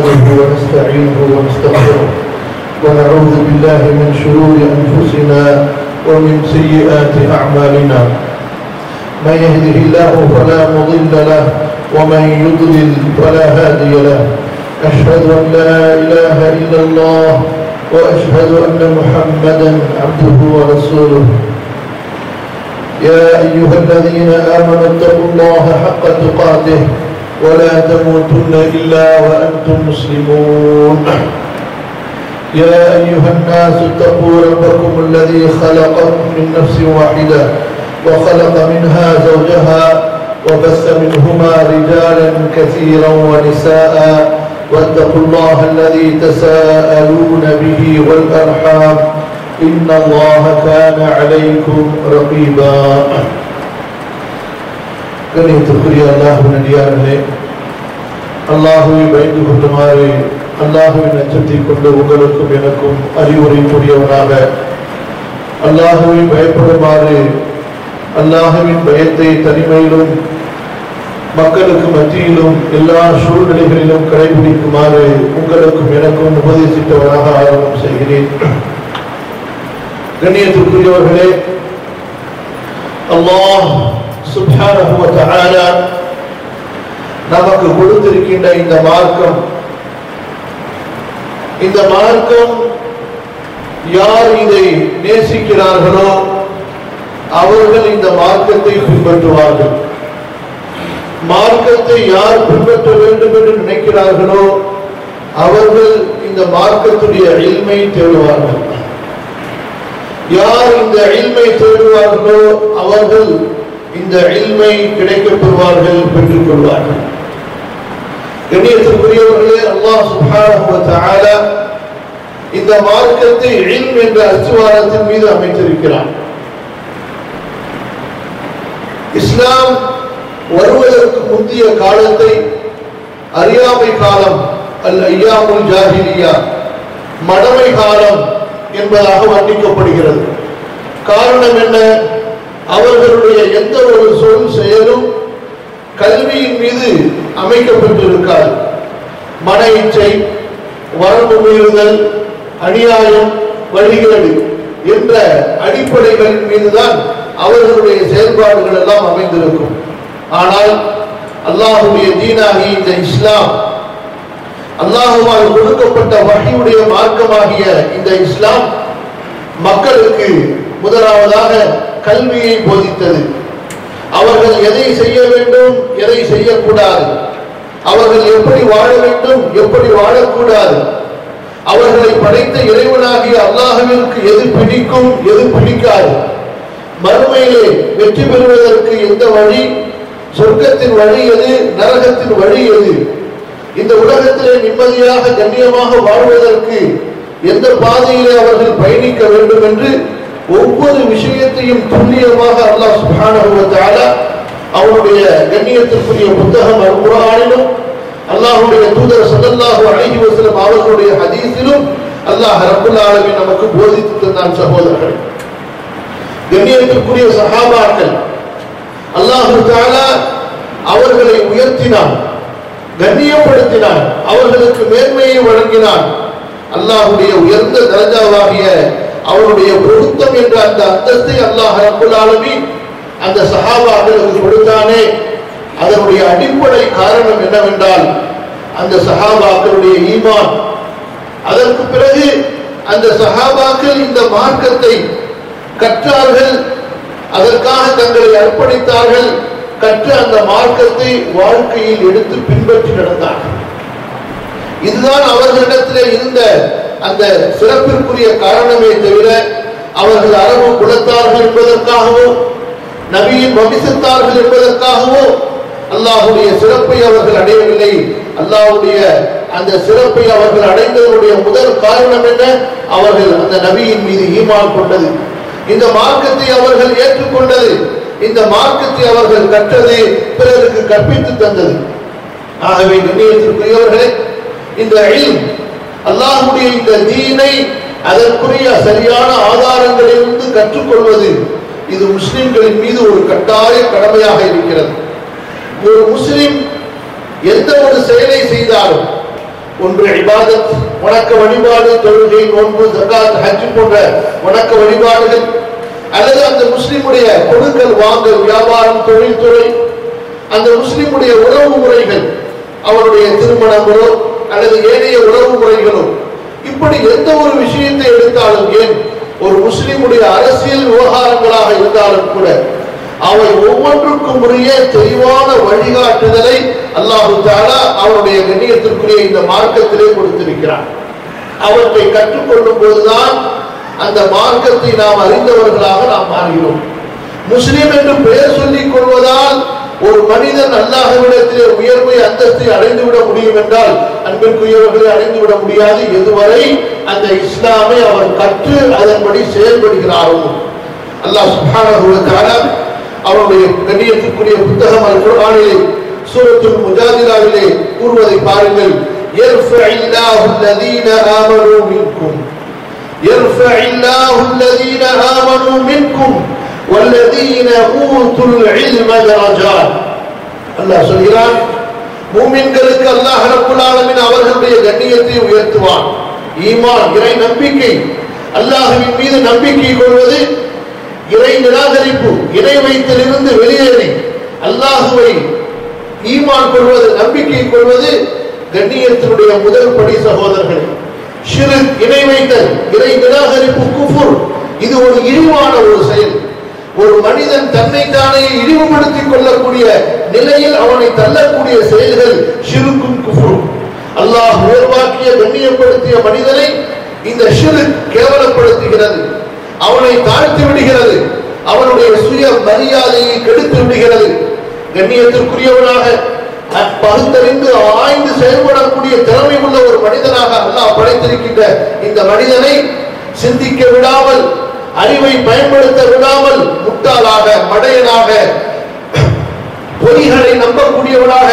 نحمده ونستعينه ونستغفره ونعوذ بالله من شرور أنفسنا ومن سيئات أعمالنا من يهده الله فلا مضل له ومن يضلل فلا هادي له أشهد أن لا إله إلا الله وأشهد أن محمدا عبده ورسوله يا أيها الذين آمنوا اتقوا الله حق تقاته ولا تموتن إلا وأنتم مسلمون يا أيها الناس اتقوا ربكم الذي خلقكم من نفس واحدة وخلق منها زوجها وبث منهما رجالا كثيرا ونساء واتقوا الله الذي تساءلون به والأرحام إن الله كان عليكم رقيبا கணியத்திற்குரிய அல்லாஹு நடிகார்களே அல்லாஹுவை பயந்து கொண்டுமாறு அல்லாஹுவின் அச்சத்தை கொண்டு உங்களுக்கும் எனக்கும் அறிவுரை கூடியவனாக அல்லாஹுவை பயப்படுமாறு அல்லாஹுவின் பயத்தை தனிமையிலும் மக்களுக்கு மத்தியிலும் எல்லா சூழ்நிலைகளிலும் கடைபிடிக்குமாறு உங்களுக்கும் எனக்கும் உபதேசித்தவராக ஆரம்பம் செய்கிறேன் கண்ணியத்திற்குரியவர்களே அல்லாஹ் சுப்ஹானஹு வ தஆலா நமக்கு கொடுத்திருக்கின்ற இந்த மார்க்கம் இந்த மார்க்கம் யார் இதை நேசிக்கிறார்களோ அவர்கள் இந்த மார்க்கத்தை பின்பற்றுவார்கள் மார்க்கத்தை யார் பின்பற்ற வேண்டும் என்று நினைக்கிறார்களோ அவர்கள் இந்த மார்க்கத்துடைய இல்மை தேடுவார்கள் யார் இந்த இல்மை தேடுவார்களோ அவர்கள் இந்த இல்மை கிடைக்கப் பெறுவார்கள் பெற்றுக் கொள்வார்கள் கண்ணியத்திற்குரியவர்களே அல்லாஹ் சுப்ஹானஹு வ தஆலா இந்த மார்க்கத்தை இல்ம் என்ற அஸ்திவாரத்தின் மீது அமைத்திருக்கிறான் இஸ்லாம் வருவதற்கு முந்தைய காலத்தை அறியாமை காலம் அல் ஐயாமுல் ஜாஹிலியா மடமை காலம் என்பதாக வர்ணிக்கப்படுகிறது காரணம் என்ன அவர்களுடைய எந்த ஒரு சொல் செயலும் கல்வியின் மீது அமைக்கப்பட்டிருக்காது மன இச்சை வரம்பு மீறுதல் அநியாயம் வழிகேடு என்ற அடிப்படைகள் மீதுதான் அவர்களுடைய செயல்பாடுகள் எல்லாம் அமைந்திருக்கும் ஆனால் அல்லாஹுடைய தீனாகி இந்த இஸ்லாம் அல்லாஹுவால் கொடுக்கப்பட்ட வகையுடைய மார்க்கமாகிய இந்த இஸ்லாம் மக்களுக்கு முதலாவதாக கல்வியை போதித்தது அவர்கள் எதை செய்ய வேண்டும் எதை செய்யக்கூடாது அவர்கள் எப்படி வாழ வேண்டும் எப்படி வாழக்கூடாது அவர்களை படைத்த இறைவனாகிய அல்லாஹுவிற்கு எது பிடிக்கும் எது பிடிக்காது மறுமையிலே வெற்றி பெறுவதற்கு எந்த வழி சொர்க்கத்தின் வழி எது நரகத்தின் வழி எது இந்த உலகத்திலே நிம்மதியாக கண்ணியமாக வாழ்வதற்கு எந்த பாதையிலே அவர்கள் பயணிக்க வேண்டும் என்று ஒவ்வொரு விஷயத்தையும் துல்லியமாக அல்லாஹ் சுப்ஹானஹு வ தஆலா அவருடைய கண்ணியத்திற்குரிய புத்தகம் அல் குர்ஆனிலும் அல்லாஹ்வுடைய தூதர் ஸல்லல்லாஹு அலைஹி வஸல்லம் அவர்களுடைய ஹதீஸிலும் அல்லாஹ் ரப்பல் ஆலமீன் நமக்கு போதித்து தந்தான் சகோதரர்கள் கண்ணியத்திற்குரிய சஹாபாக்கள் அல்லாஹு தஆலா அவர்களை உயர்த்தினான் கண்ணியப்படுத்தினான் அவர்களுக்கு மேன்மையை வழங்கினான் அல்லாஹுடைய உயர்ந்த தரஜாவாகிய அவருடைய பொருத்தம் என்ற அந்த அந்தஸ்தை அல்லாஹ் ரப்புல் ஆலமீன் அந்த சஹாபாக்களுக்கு கொடுத்தானே அதனுடைய அடிப்படை காரணம் என்னவென்றால் அந்த சஹாபாக்களுடைய ஈமான் அதற்கு பிறகு அந்த சஹாபாக்கள் இந்த மார்க்கத்தை கற்றார்கள் அதற்காக தங்களை அர்ப்பணித்தார்கள் கற்று அந்த மார்க்கத்தை வாழ்க்கையில் எடுத்து பின்பற்றி நடந்தார்கள் இதுதான் அவர்களிடத்திலே இருந்த அந்த சிறப்பிற்குரிய காரணமே தவிர அவர்கள் அரபு குலத்தார்கள் என்பதற்காகவோ நபியின் வம்சத்தார்கள் என்பதற்காகவோ அல்லாஹுடைய சிறப்பை அவர்கள் அடையவில்லை அல்லாஹுடைய அந்த சிறப்பை அவர்கள் அடைந்ததனுடைய முதல் காரணம் என்ன அவர்கள் அந்த நபியின் மீது ஈமான் கொண்டது இந்த மார்க்கத்தை அவர்கள் ஏற்றுக்கொண்டது இந்த மார்க்கத்தை அவர்கள் கற்றது பிறருக்கு கற்பித்து தந்தது ஆகவே கண்ணியத்திற்குரியவர்களே இந்த இல்ம் அல்லாஹுடைய இந்த தீனை அதற்குரிய சரியான ஆதாரங்களிலிருந்து கற்றுக்கொள்வது இது முஸ்லிம்களின் மீது ஒரு கட்டாய கடமையாக இருக்கிறது ஒரு முஸ்லிம் எந்த ஒரு செயலை செய்தாலும் ஒன்று இபாதத் வணக்க வழிபாடு தொழுகை நோன்பு ஜகாத் ஹஜ் போன்ற வணக்க வழிபாடுகள் அல்லது அந்த முஸ்லிமுடைய கொடுக்கல் வாங்கல் வியாபாரம் தொழில்துறை அந்த முஸ்லிமுடைய உறவு முறைகள் அவருடைய திருமணங்களோ அல்லது ஏனைய உறவு முறைகளோ இப்படி எந்த ஒரு விஷயத்தை எடுத்தாலும் ஏன் ஒரு முஸ்லிமுடைய அரசியல் விவகாரங்களாக இருந்தாலும் கூட அவை ஒவ்வொன்றுக்கும் உரிய தெளிவான வழிகாட்டுதலை அல்லாஹு தாலா அவருடைய கண்ணியத்திற்குரிய இந்த மார்க்கத்திலே கொடுத்திருக்கிறார் அவற்றை கற்றுக்கொள்ளும் போதுதான் அந்த மார்க்கத்தை நாம் அறிந்தவர்களாக நாம் மாறுகிறோம் முஸ்லிம் என்று பெயர் சொல்லிக் கொள்வதால் ஒரு மனிதன் அல்லாஹ்விடத்திலே உயர்வை அந்தஸ்தை அடைந்து விட முடியும் என்றால் அன்பிற்குரியவர்களை அடைந்து விட முடியாது எதுவரை அந்த இஸ்லாமை அவர் கற்று அதன்படி செயல்படுகிறாரோ அல்லாஹ் சுப்ஹானஹு வ தஆலா அவருடைய கண்ணியத்திற்குரிய புத்தகம் அல் குர்ஆனிலே சூரத்துல் முஜாதிலாவிலே கூறுவதை பாருங்கள் يرفع الذين آمنوا منكم يرفع الله الذين آمنوا منكم والذين أوتوا العلم درجات அல்லாஹ் சொல்கிறான் மூமின்களுக்கு அல்லாஹ் ரப்புல் ஆலமீன் அவர்களுடைய கண்ணியத்தை உயர்த்துவான் ஈமான் இறை நம்பிக்கை அல்லாஹ்வின் மீது நம்பிக்கை கொள்வது இறை நிராகரிப்பு இணை வைத்தலிருந்து வெளியேறி அல்லாஹுவை ஈமான் கொள்வது நம்பிக்கை கொள்வது கண்ணியத்தினுடைய முதல் படி சகோதரர்களே ஷிரு இணை வைத்தல் இறை நிராகரிப்பு குஃபுர் இது ஒரு இழிவான ஒரு செயல் ஒரு மனிதன் தன்னைத்தானே இழிவுபடுத்திக் கொள்ளக்கூடிய நிலையில் அவனை தள்ளக்கூடிய செயல்கள் ஷிருக்கும் குஃபுரும் அல்லாஹ் உயர்வாக்கிய கண்ணியப்படுத்திய மனிதனை இந்த ஷிரு கேவலப்படுத்துகிறது அவனை தாழ்த்தி விடுகிறது அவனுடைய சுய மரியாதையை கெடுத்து விடுகிறது கண்ணியத்திற்குரியவனாக பகுத்தறிந்து ஆய்ந்து செயல்படக்கூடிய திறமை உள்ள ஒரு மனிதனாக அல்லாஹ் படைத்திருக்கின்ற இந்த மனிதனை சிந்திக்க விடாமல் அறிவை பயன்படுத்த விடாமல் முட்டாளாக மடையனாக பொய்களை நம்பக்கூடியவனாக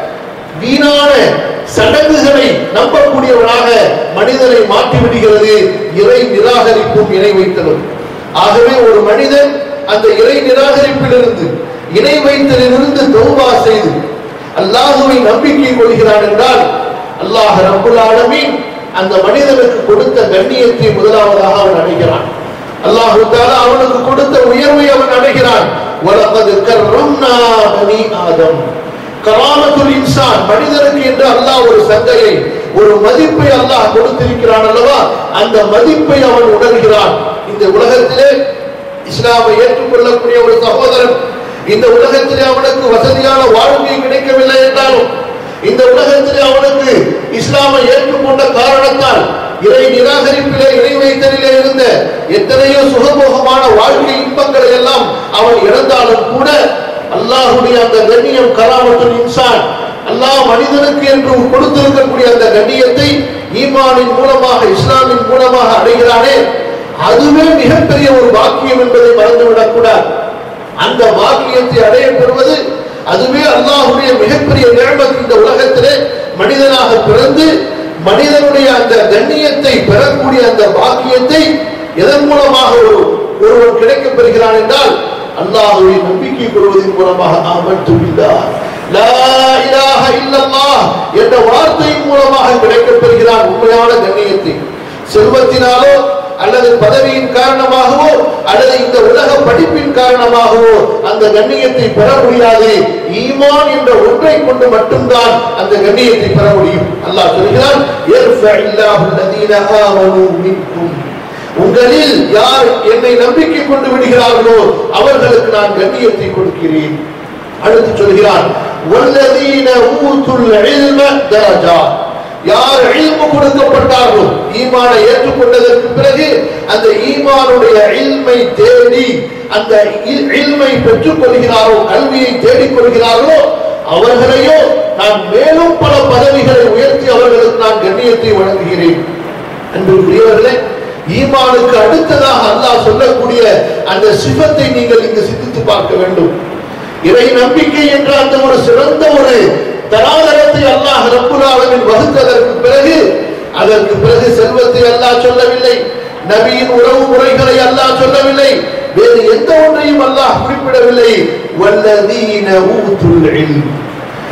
வீணான சடங்குகளை நம்பக்கூடியவனாக மனிதனை மாற்றிவிடுகிறது இறை நிராகரிப்பும் இணை வைத்தலும் ஆகவே ஒரு மனிதன் அந்த இறை நிராகரிப்பிலிருந்து இணை வைத்தலிலிருந்து தௌபா செய்து அல்லாஹுவை நம்பிக்கை கொள்கிறான் என்றால் அல்லாஹ் ரப்புல் ஆலமீன் அந்த மனிதனுக்கு கொடுத்த கண்ணியத்தை முதலாவதாக அவன் அடைகிறான் அல்லாஹு தாலா அவனுக்கு கொடுத்த உயர்வை அவன் அடைகிறான் வலகது கர்ரம்னா பனி ஆதம் கராமத்துல் இன்சான் மனிதனுக்கு என்று அல்லாஹ் ஒரு சந்தையை ஒரு மதிப்பை அல்லாஹ் கொடுத்திருக்கிறான் அல்லவா அந்த மதிப்பை அவன் உணர்கிறான் இந்த உலகத்திலே இஸ்லாமை ஏற்றுக்கொள்ளக்கூடிய ஒரு சகோதரன் இந்த உலகத்திலே அவனுக்கு வசதியான வாழ்க்கை கிடைக்கவில்லை என்றாலும் இந்த உலகத்திலே அவனுக்கு இஸ்லாமை ஏற்றுக்கொண்ட காரணத்தால் இறை நிராகரிப்பிலே இறை வைத்தலிலே இருந்த எத்தனையோ சுகபோகமான வாழ்க்கை இன்பங்களை எல்லாம் அவன் இழந்தாலும் கூட அல்லாஹுடைய அந்த கண்ணியம் கராமத்துல் இன்சான் அல்லாஹ் மனிதனுக்கு என்று கொடுத்திருக்கக்கூடிய அந்த கண்ணியத்தை ஈமானின் மூலமாக இஸ்லாமின் மூலமாக அடைகிறானே அதுவே மிகப்பெரிய ஒரு பாக்கியம் என்பதை மறந்துவிடக் கூடாது அந்த பாக்கியத்தை அடைய பெறுவது அதுவே அல்லாஹுடைய மிகப்பெரிய நியமத் இந்த உலகத்திலே மனிதனாக பிறந்து மனிதனுடைய அந்த கண்ணியத்தை பெறக்கூடிய அந்த பாக்கியத்தை எதன் மூலமாக ஒரு ஒருவன் கிடைக்கப் பெறுகிறான் என்றால் அல்லாஹுவை நம்பிக்கை கொள்வதன் மூலமாக ஆமன்து பில்லாஹ் லா இலாஹ இல்லல்லாஹ் என்ற வார்த்தையின் மூலமாக கிடைக்கப் பெறுகிறான் உண்மையான கண்ணியத்தை செல்வத்தினாலோ அல்லது பதவியின் காரணமாகவோ அல்லது இந்த உலக படிப்பின் காரணமாகவோ அந்த கண்ணியத்தை பெற முடியாது ஈமான் என்ற ஒன்றை கொண்டு மட்டும்தான் அந்த கண்ணியத்தை பெற முடியும் அல்லாஹ் சொல்கிறான் "யர்ஃபஇல்லாஹு அல்லதீன ஆமனூ மின்கும்." உங்களில் யார் என்னை நம்பிக்கை கொண்டு விடுகிறார்களோ அவர்களுக்கு நான் கண்ணியத்தை கொடுக்கிறேன் அடுத்து சொல்கிறான் "வல்லதீன ஊத்துல் இல்ம தரஜாத்." யார் இல்மு கொடுக்கப்பட்டார்களோ ஈமானை ஏற்றுக்கொண்டதற்கு பிறகு அந்த ஈமானுடைய இல்மை தேடி அந்த இல்- இல்மை பெற்றுக் கொள்கிறாரோ கல்வியை தேடிக் கொள்கிறார்களோ அவர்களையோ நான் மேலும் பல பதவிகளை உயர்த்தி அவர்களுக்கு நான் கண்ணியத்தை வழங்குகிறேன் அன்புக்குரியவர்களே ஈமானுக்கு அடுத்ததாக அல்லாஹ் சொல்லக்கூடிய அந்த சிவத்தை நீங்கள் இங்கு சிந்தித்து பார்க்க வேண்டும் இறை நம்பிக்கை என்ற அந்த ஒரு சிறந்த ஒரு தராதரத்தை அல்லாஹ் ரப்புல் ஆலமீன் வகுத்ததற்கு பிறகு அதற்கு பிறகு செல்வத்தை அல்லாஹ் சொல்லவில்லை நபியின் உறவு முறைகளை அல்லாஹ் சொல்லவில்லை வேறு எந்த ஒன்றையும் அல்லாஹ் குறிப்பிடவில்லை வல்லதீன ஊத்துல் இல்ம்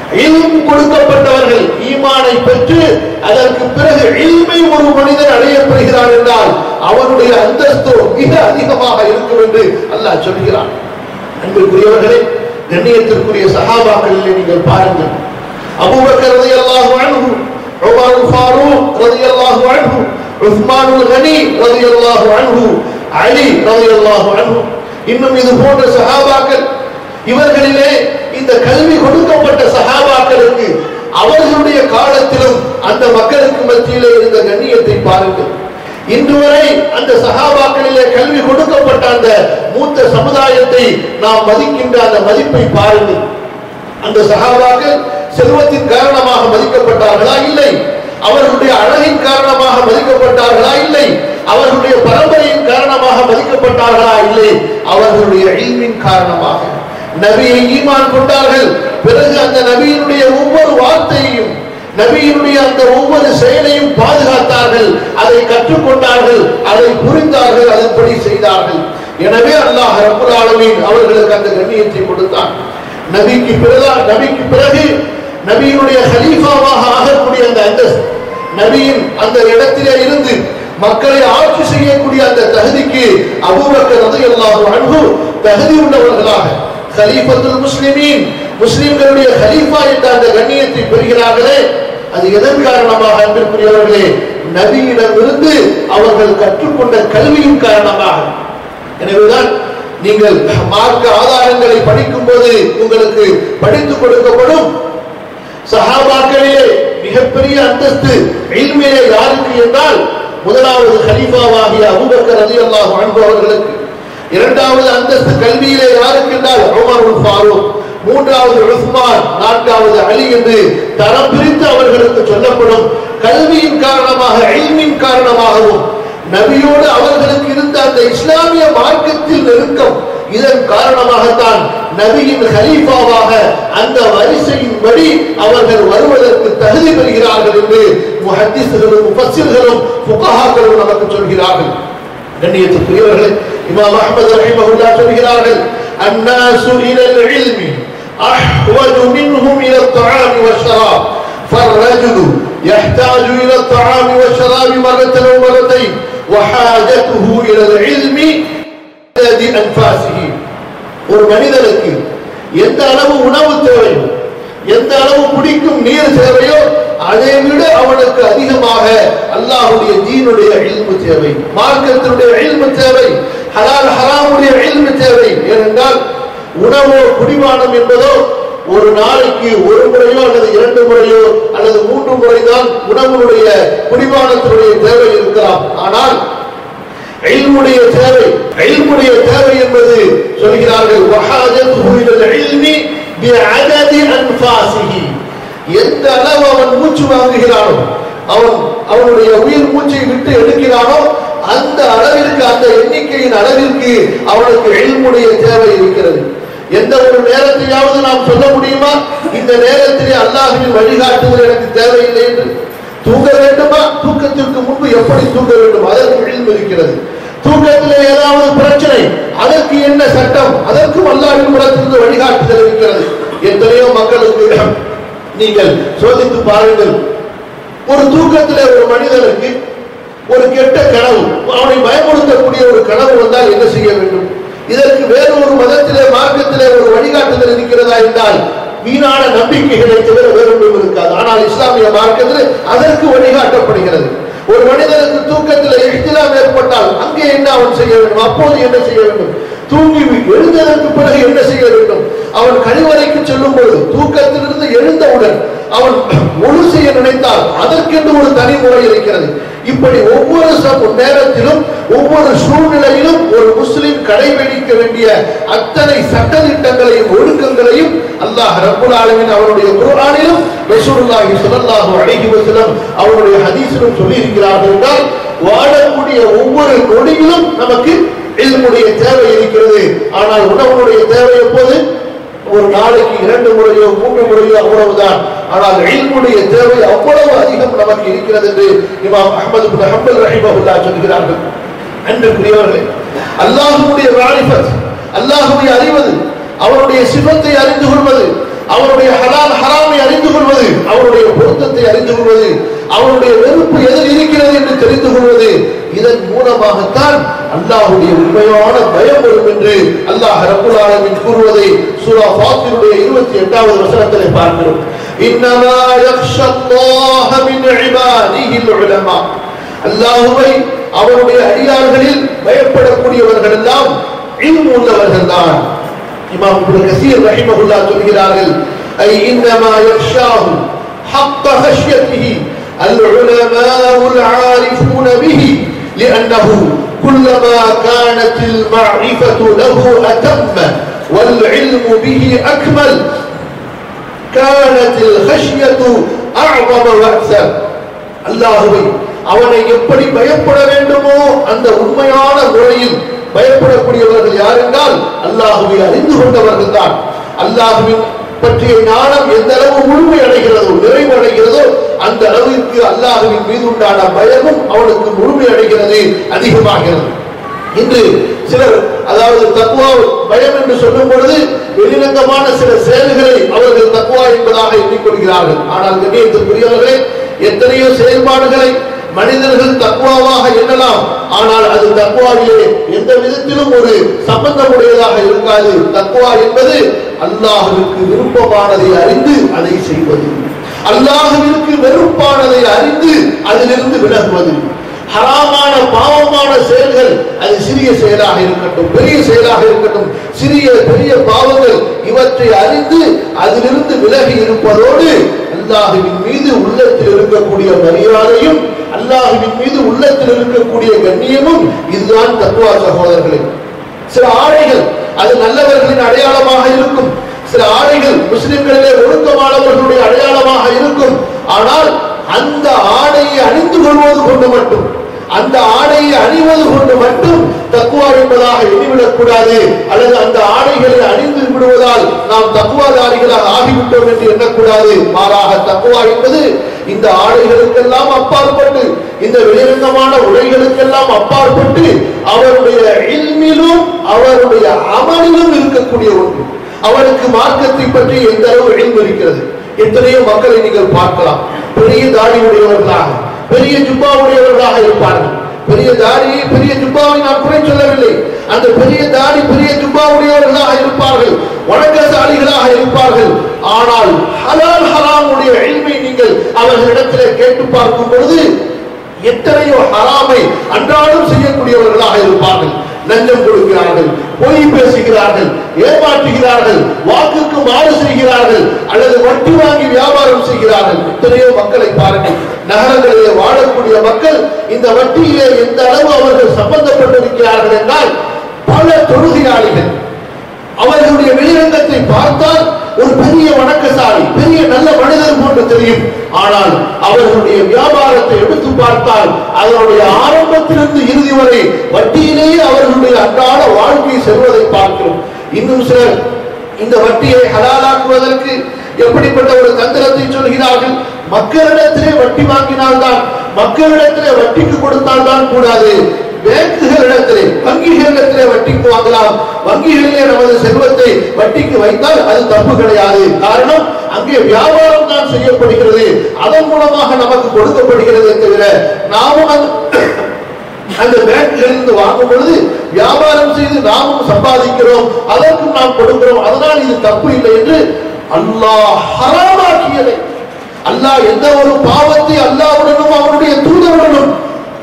இல்ம் கொடுக்கப்பட்டவர்கள் ஈமானை பெற்று அதற்கு பிறகு இல்மை ஒரு மனிதன் அடையப்படுகிறான் என்றால் அவனுடைய அந்தஸ்து மிக அதிகமாக இருக்கும் என்று அல்லாஹ் சொல்கிறான் அன்பிற்குரியவர்களே கண்ணியத்திற்குரிய சஹாபாக்களிலே நீங்கள் பாருங்கள் அபூபக்கர் ரலியல்லாஹு அன்ஹு உமர் ஃபாரூக் ரலியல்லாஹு அன்ஹு உஸ்மானுல் கனி ரலியல்லாஹு அன்ஹு அலி ரலியல்லாஹு அன்ஹு இன்னும் இது போன்ற சஹாபாக்கள் இவர்களிலே இந்த கல்வி கொடுக்கப்பட்ட சஹாபாக்களுக்கு அவர்களுடைய காலத்திலும் அந்த மக்களுக்கு மத்தியிலே இருந்த கண்ணியத்தை பாருங்கள் இன்று வரை அந்த சகாபாக்களிலே கல்வி கொடுக்கப்பட்ட அந்த மூத்த சமுதாயத்தை நாம் மதிக்கின்ற அந்த மதிப்பை பாருங்கள் அந்த சகாபாக்கள் செல்வத்தின் காரணமாக மதிக்கப்பட்டார்களா இல்லை அவர்களுடைய அழகின் காரணமாக மதிக்கப்பட்டார்களா இல்லை அவர்களுடைய பரம்பரையின் காரணமாக மதிக்கப்பட்டார்களா இல்லை அவர்களுடைய இல்மின் காரணமாக நபியை ஈமான் கொண்டார்கள் பிறகு அந்த நபியினுடைய ஒவ்வொரு வார்த்தையையும் நபியினுடைய அந்த ஒவ்வொரு செயலையும் பாதுகாத்தார்கள் அதை கற்றுக்கொண்டார்கள் அதை புரிந்தார்கள் அதன்படி செய்தார்கள் எனவே அல்லாஹ் ரப்புல் ஆலமீன் அவர்களுக்கு அந்த கண்ணியத்தை கொடுத்தான் நபிக்கு பிறகு நபிக்கு பிறகு நபியினுடைய ஹலீஃபாவாக ஆகக்கூடிய அந்த அந்தஸ்து நபியின் அந்த இடத்திலே இருந்து மக்களை ஆட்சி செய்யக்கூடிய அந்த தகுதிக்கு அபூபக்கர் ரலியல்லாஹு அன்ஹு தகுதி உள்ளவர்களாக ஹலீஃபத்துல் முஸ்லிமீன் முஸ்லிம்களுடைய ஹலீஃபா என்ற அந்த கண்ணியத்தை பெறுகிறார்களே அது எதன் காரணமாக அன்பிற்குரியவர்களே நபியிடமிருந்து அவர்கள் கற்றுக்கொண்ட கல்வியின் காரணமாக எனவேதான் நீங்கள் மார்க்க ஆதாரங்களை படிக்கும் போது உங்களுக்கு படித்துக் கொடுக்கப்படும் சஹாபாக்களிலே மிகப்பெரிய அந்தஸ்து இல்மிலே யாருக்கு என்றால் முதலாவது ஹலீஃபாவாகிய அபூபக்கர் ரலியல்லாஹு அன்ஹு அவர்களுக்கு இரண்டாவது அந்தஸ்து கல்வியிலே யாருக்கு என்றால் உமர் ஃபாரூக் மூன்றாவது உஸ்மான் நான்காவது அலி என்று தரம் பிரித்து அவர்களுக்கு சொல்லப்படும் கல்வியின் காரணமாக இல்மின் காரணமாகவும் நபியோடு அவர்களுக்கு இருந்த அந்த இஸ்லாமிய மார்க்கத்தில் நெருக்கம் இதன் காரணமாகத்தான் நபியின் ஹலீஃபாவாக அந்த வரிசையின்படி அவர்கள் வருவதற்கு தகுதி பெறுகிறார்கள் என்று முஹத்திஸ்களும் முஃபஸ்ஸிர்களும் ஃபுகஹாக்களும் நமக்கு சொல்கிறார்கள் கண்ணியத்துக்குரியவர்களே இமாம் அஹ்மது ரஹிமஹுல்லாஹ் சொல்கிறார்கள் الناس إلى العلم أحوج منهم إلى الطعام والشراب فالرجل يحتاج إلى الطعام والشراب مرة أو مرتين وحاجته إلى العلم عدد أنفاسه ஒரு மனிதனுக்கு எந்த அளவு உணவு தேவையோ எந்த அளவு குடிக்கும் நீர் தேவையோ அதை விட அவனுக்கு அதிகமாக அல்லாஹ்வுடைய தீனுடைய இல்மு தேவை மார்க்கத்தினுடைய இல்மு தேவை ஹலால் ஹராமுடைய இல்மு தேவை ஏனென்றால் உணவோ குடிபானம் என்பதோ ஒரு நாளைக்கு ஒரு முறையோ அல்லது இரண்டு முறையோ அல்லது மூன்று முறைதான் உணவுடைய குடிபானத்தினுடைய தேவை இருக்கலாம் ஆனால் இல்முடைய தேவை இல்முடைய தேவை என்பது சொல்கிறார்கள் வஹாஜத்துஹு இலல் இல்மி பிஅததி அன்ஃபாசிஹி எந்த அளவு அவன் மூச்சு வாங்குகிறானோ அவன் அவனுடைய உயிர் மூச்சை விட்டு எடுக்கிறானோ அந்த அளவிற்கு அந்த எண்ணிக்கையின் அளவிற்கு அவனுக்கு இல்முடைய தேவை இருக்கிறது எந்த ஒரு நேரத்தையாவது நாம் சொல்ல முடியுமா இந்த நேரத்திலே அல்லாஹ்வின் வழிகாட்டுதல் எனக்கு தேவையில்லை என்று தூங்க வேண்டுமா தூக்கத்திற்கு முன்பு எப்படி தூங்க வேண்டும் அதற்கு இல்மு இருக்கிறது தூக்கத்திலே ஏதாவது பிரச்சனை அதற்கு என்ன சட்டம் அதற்கும் அல்லாஹ்வின் புறத்திலிருந்து வழிகாட்டுதல் இருக்கிறது எத்தனையோ மக்களுக்கு நீங்கள் சோதித்து பாருங்கள் ஒரு தூக்கத்திலே ஒரு மனிதனுக்கு ஒரு கெட்ட கனவு அவனை பயமுறுத்தக்கூடிய ஒரு கனவு வந்தால் என்ன செய்ய வேண்டும் இதற்கு வேறு ஒரு மதத்திலே மார்க்கத்திலே ஒரு வழிகாட்டுதல் இருக்கிறதா என்றால் வீணான நம்பிக்கைகளை தவிர வேறு ஒன்றும் இருக்காது ஆனால் இஸ்லாமிய மார்க்கத்தில் அதற்கு வழிகாட்டப்படுகிறது ஒரு மனிதனுக்கு தூக்கத்தில் இஹ்திலாம் ஏற்பட்டால் அங்கே என்ன அவன் செய்ய வேண்டும் அப்போது என்ன செய்ய வேண்டும் தூங்கி எழுந்ததற்கு பிறகு என்ன செய்ய வேண்டும் அவன் கழிவறைக்கு செல்லும் பொழுது தூக்கத்திலிருந்து எழுந்தவுடன் அவன் முழு செய்ய நினைத்தால் அதற்கென்று ஒரு தனி முறை இருக்கிறது இப்படி ஒவ்வொரு சம நேரத்திலும் ஒவ்வொரு சூழ்நிலையிலும் ஒரு முஸ்லிம் கடைபிடிக்க வேண்டிய அத்தனை சட்டதிட்டங்களையும் ஒழுக்கங்களையும் அல்லாஹ் ரப்புல் ஆலமீன் அவருடைய குர்ஆனிலும் ரசூலுல்லாஹி ஸல்லல்லாஹு அலைஹி வஸல்லம் அவருடைய ஹதீஸிலும் சொல்லி இருக்கிறார்கள் என்றால் வாழக்கூடிய ஒவ்வொரு நொடியிலும் நமக்கு இல்முடைய தேவை இருக்கிறது ஆனால் உணவுடைய தேவை எப்போது ஒரு நாளைக்கு இரண்டு முறையோ மூன்று முறையோ அவ்வளவுதான் ஆனால் இல்முடைய தேவை அவ்வளவு அதிகம் நமக்கு இருக்கிறது என்று இமாம் அஹமது பின் ஹம்பல் ரஹிமஹுல்லா சொல்கிறார்கள் அன்புக்குரியவர்களே அல்லாஹ்வுடைய மாரிஃபத் அல்லாஹ்வை அறிவது அவருடைய சிவத்தை அறிந்து கொள்வது அவருடைய ஹலால் ஹராமை அறிந்து கொள்வது அவருடைய பொருத்தத்தை அறிந்து கொள்வது அவருடைய வெறுப்பு எதில் இருக்கிறது என்று தெரிந்து கொள்வது இதன் மூலமாகத்தான் அல்லாஹ்வுடைய உண்மையான பயம் வரும் என்று அல்லாஹ் ரப்புல் ஆலமீன் கூறுவதை சூரா ஃபாத்திருடைய 28வது வசனத்திலே பார்க்கிறோம் இன்னமா யக்ஷா அல்லாஹ மின் இபாதிஹில் உலமா அல்லாஹ்வை அவருடைய அடியார்களில் பயப்படக்கூடியவர்கள் எல்லாம் இல்மு உள்ளவர்கள் தான் இமாம் இப்னு கஸீர் ரஹிமஹுல்லாஹ் சொல்கிறார்கள் ஐ இன்னமா யக்ஷாஹு حق خشيته العلماء العارفون به لأنه كلما كانت المعرفة له أتم والعلم به أكمل كانت الخشية أعظم وأكثر அல்லாஹுவை அவனை எப்படி பயப்பட வேண்டுமோ அந்த உண்மையான முறையில் பயப்படக்கூடியவர்கள் யார் என்றால் அல்லாஹுவை அறிந்து கொண்டவர்கள் தான் அல்லாஹுவின் பற்றிய ஞானம் எந்த அளவு முழுமை அடைகிறதோ நிறைவு அடைகிறதோ அந்த அளவிற்கு அல்லாஹுவின் மீது உண்டான பயமும் அவனுக்கு முழுமை அடைகிறது அதிகமாகிறது இன்று சிலர் அதாவது தக்குவா பயம் என்று சொல்லும் பொழுது வெளிரங்கமான சில செயல்களை அவர்கள் தக்குவா என்பதாக எண்ணிக்கொள்கிறார்கள் ஆனால் கண்ணியத்திற்குரியவர்களே எத்தனையோ செயல்பாடுகளை மனிதர்கள் தக்குவாவாக எண்ணலாம் ஆனால் அது தக்குவாவிலே எந்த விதத்திலும் ஒரு சம்பந்தமுடையதாக இருக்காது தக்குவா என்பது அல்லாஹுவிற்கு விருப்பமானதை அறிந்து அதை செய்வது அல்லாஹுவிற்கு வெறுப்பானதை அறிந்து அதிலிருந்து விலகுவது ஹராமான பாவமான செயல்கள் அது சிறிய செயலாக இருக்கட்டும் பெரிய செயலாக இருக்கட்டும் சிறிய பெரிய பாவங்கள் இவற்றை அறிந்து அதிலிருந்து விலகி இருப்பதோடு அல்லாஹுவின் மீது உள்ளத்தில் இருக்கக்கூடிய மரியாதையும் அல்லாஹுவின் மீது உள்ளத்தில் இருக்கக்கூடிய கண்ணியமும் இதுதான் தத்துவா சகோதரர்களே சில ஆடைகள் அது நல்லவர்களின் அடையாளமாக இருக்கும் சில ஆடைகள் முஸ்லிம்களிலே ஒழுக்கமானவர்களுடைய அடையாளமாக இருக்கும் ஆனால் அந்த ஆடையை அணிந்து கொள்வது கொண்டு மட்டும் அந்த ஆடையை அணிவது கொண்டு மட்டும் தக்குவா என்பதாக எண்ணிவிடக் கூடாது அல்லது அந்த ஆடைகளை அணிந்து விடுவதால் நாம் தக்குவாதாரிகளாக ஆகிவிட்டோம் என்று எண்ணக்கூடாது மாறாக தக்குவா என்பது இந்த ஆடைகளுக்கெல்லாம் அப்பாற்பட்டு இந்த வெளிரங்கமான உடைகளுக்கெல்லாம் அப்பாற்பட்டு அவருடைய இல்மிலும் அவருடைய அமலிலும் இருக்கக்கூடிய ஒன்று அவருக்கு மார்க்கத்தை பற்றி எந்த அளவு இல்மு இருக்கிறது எத்தனையோ மக்களை நீங்கள் பார்க்கலாம் பெரிய தாடி உடையவர்களாக பெரிய ஜுப்பா உடையவர்களாக இருப்பார்கள் பெரிய தாடியை பெரிய ஜுப்பாவை நான் குறை சொல்லவில்லை அந்த பெரிய தாடி பெரிய ஜுப்பா உடையவர்களாக இருப்பார்கள் வணக்கசாலிகளாக இருப்பார்கள் ஆனால் ஹலால் ஹராமுடைய எளிமை நீங்கள் அவர்களிடத்திலே கேட்டு பார்க்கும் பொழுது எத்தனையோ ஹராமை அன்றாடம் செய்யக்கூடியவர்களாக இருப்பார்கள் லஞ்சம் கொடுக்கிறார்கள் பொய் பேசுகிறார்கள் ஏமாற்றுகிறார்கள் வாக்குக்கு மாறு செய்கிறார்கள் அல்லது வட்டி வாங்கி வியாபாரம் செய்கிறார்கள் எத்தனையோ மக்களை பாருங்கள் நகரங்களிலே வாழக்கூடிய மக்கள் இந்த வட்டியிலே எந்த அளவு அவர்கள் சம்பந்தப்பட்டிருக்கிறார்கள் என்றால் பல தொழுகையாளிகள் அவர்களுடைய வெளிரங்கத்தை பார்த்தால் ஒரு பெரிய வணக்கசாலி பெரிய நல்ல மனிதர் போன்று தெரியும் ஆனால் அவர்களுடைய வியாபாரத்தை எடுத்து பார்த்தால் அதனுடைய ஆரம்பத்திலிருந்து இறுதி வரை வட்டியிலேயே அவர்களுடைய அன்றாட வாழ்க்கை செல்வதை பார்க்கிறோம் இன்னும் சிலர் இந்த வட்டியை ஹலாலாக்குவதற்கு எப்படிப்பட்ட ஒரு தந்திரத்தை சொல்கிறார்கள் மக்களிடத்திலே வட்டி வாங்கினால்தான் மக்களிடத்திலே வட்டிக்கு கொடுத்தால்தான் கூடாது பேங்குகளிடத்திலே வங்கிகளிடத்திலே வட்டிக்கு வாங்கலாம் வங்கிகளிலே நமது செல்வத்தை வட்டிக்கு வைத்தால் அது தப்பு கிடையாது காரணம் அங்கே வியாபாரம் தான் செய்யப்படுகிறது அதன் மூலமாக நமக்கு கொடுக்கப்படுகிறது தவிர நாமும் அந்த அந்த பேங்கிலிருந்து வாங்கும் பொழுது வியாபாரம் செய்து நாமும் சம்பாதிக்கிறோம் அதற்கும் நாம் கொடுக்கிறோம் அதனால் இது தப்பு இல்லை என்று அல்லாஹ் ஹராமாக்கியதை அல்லாஹ் எந்த ஒரு பாவத்தை அல்லாஹ்வுடனும் அவருடைய தூதருடனும்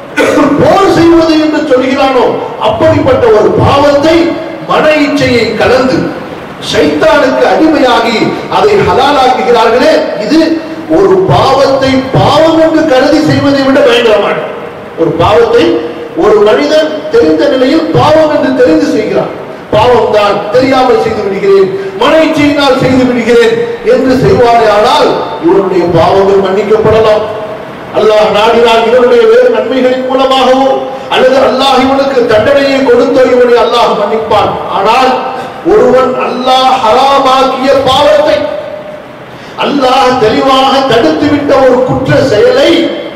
போர் செய்வது என்று சொல்கிறானோ அப்படிப்பட்ட ஒரு பாவத்தை மன இச்சையை கலந்து சைத்தானுக்கு அடிமையாகி அதை ஹலாலாக்குகிறார்களே இது ஒரு பாவத்தை பாவம் என்று கருதி செய்வதை விட பயங்கரமான ஒரு பாவத்தை ஒரு மனிதன் தெரிந்த நிலையில் பாவம் என்று தெரிந்து செய்கிறான் பாவம் தான் தெரியாமல் செய்து விடுகிறேன் மன இச்சையினால் செய்து விடுகிறேன் என்று செய்வாரே ஆனால் இவருடைய பாவங்கள் மன்னிக்கப்படலாம் அல்லாஹ் நாடினால் இவனுடைய வேறு நன்மைகளின் மூலமாகவோ அல்லது அல்லாஹ் இவனுக்கு தண்டனையை கொடுத்தோ இவனை அல்லாஹ் மன்னிப்பான் ஆனால் ஒருவன் அல்லாஹ் ஹராமாக்கிய பாவத்தை அல்லாஹ் தெளிவாக தடுத்து விட்ட ஒரு குற்ற செயலை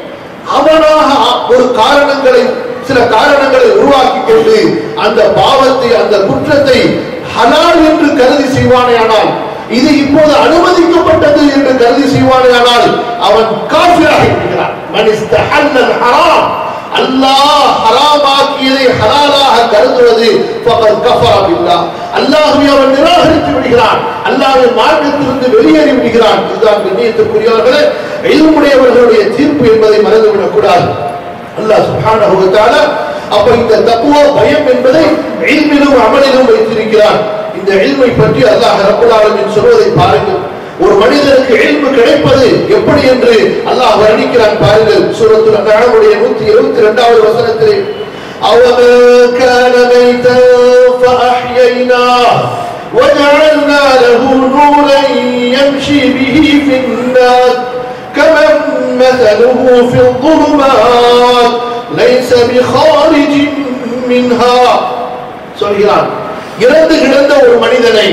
அவனாக ஒரு காரணங்களை சில காரணங்களை உருவாக்கி கொண்டு அந்த பாவத்தை அந்த குற்றத்தை ஹலால் என்று கருதி செய்வானே ஆனால் இது இப்போது அனுமதிக்கப்பட்டது என்று கருதி செய்வானேயானால் அவன் காஃபிராக இருக்கிறான் மனிஸ்தஹல்லல் ஹராம் அல்லாஹ் ஹராமாக்கியதை ஹலாலாக கருதுவது ஃபகத் கஃபர பில்லாஹ் அல்லாஹ்வை அவன் நிராகரித்து விடுகிறான் அல்லாஹ்வின் மார்க்கத்திலிருந்து வெளியேறி விடுகிறான் இதுதான் கண்ணியத்திற்குரியவர்களே ilmuடையவர்களுடைய தீர்ப்பு என்பதை மறந்துவிடக் கூடாது அல்லாஹ் சுப்ஹானஹு வ தஆலா அப்ப இந்த தக்குவா பயம் என்பதை இல்மிலும் அமலிலும் வைத்திருக்கிறான் இந்த இல்மை பற்றி அல்லாஹ் ரப்பல் ஆலமீன் சொல்வதை பாருங்கள் ஒரு மனிதனுக்கு இல்மு கிடைப்பது எப்படி என்று அல்லாஹ் வர்ணிக்கிறான் பாருங்கள் சூரத்துல் அன்ஆமுடைய 122வது வசனத்திலே أَوَمَنْ كَانَ مَيْتًا فَأَحْيَيْنَاهُ وَجَعَلْنَا لَهُ نُورًا يَمْشِي بِهِ فِي النَّاسِ كَمَنْ مَثَلُهُ في الظلمات ليس بخارج منها சொல்கிறான் இறந்து கிடந்த ஒரு மனிதனை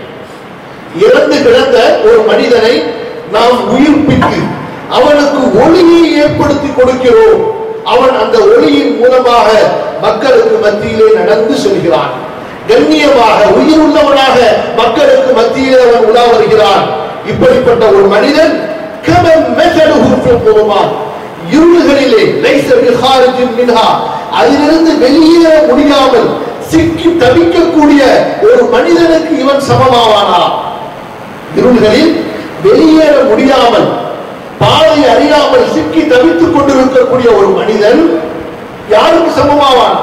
இறந்து கிடந்த ஒரு மனிதனை நாம் உயிர்ப்பித்து அவனுக்கு ஒளியை ஏற்படுத்தி கொடுக்கிறோம் அவன் அந்த ஒளியின் மூலமாக மக்களுக்கு மத்தியிலே நடந்து செல்கிறான் கண்ணியமாக உயிர் உள்ளவனாக மக்களுக்கு மத்தியிலே அவன் உலா வருகிறான் இப்படிப்பட்ட ஒரு மனிதன் கமன் மெசலுஹு ஃபில் ظُلُمَاتِ இருள்களிலே லைஸ பிஹாரிஜின் மின்ஹா அதிலிருந்து வெளியேற முடியாமல் சிக்கி தவிக்கக்கூடிய ஒரு மனிதனுக்கு இவன் சமமாவானா இருள்களில் வெளியேற முடியாமல் பாதை அறியாமல் சிக்கி தவித்துக் கொண்டிருக்கக்கூடிய ஒரு மனிதன் யாருக்கு சமமாவான்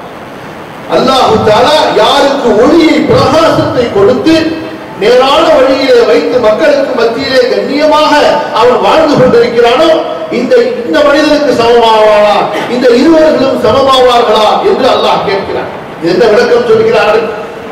அல்லாஹு தாலா யாருக்கு ஒளியை பிரகாசத்தை கொடுத்து நேரான வழியிலே வைத்து மக்களுக்கு மத்தியிலே கண்ணியமாக அவன் வாழ்ந்து கொண்டிருக்கிறானோ இந்த இந்த மனிதனுக்கு சமமாவானா இந்த இருவர்களும் சமமாவார்களா என்று அல்லாஹ் கேட்கிறான் என்ன விளக்கம் சொல்கிறார்கள்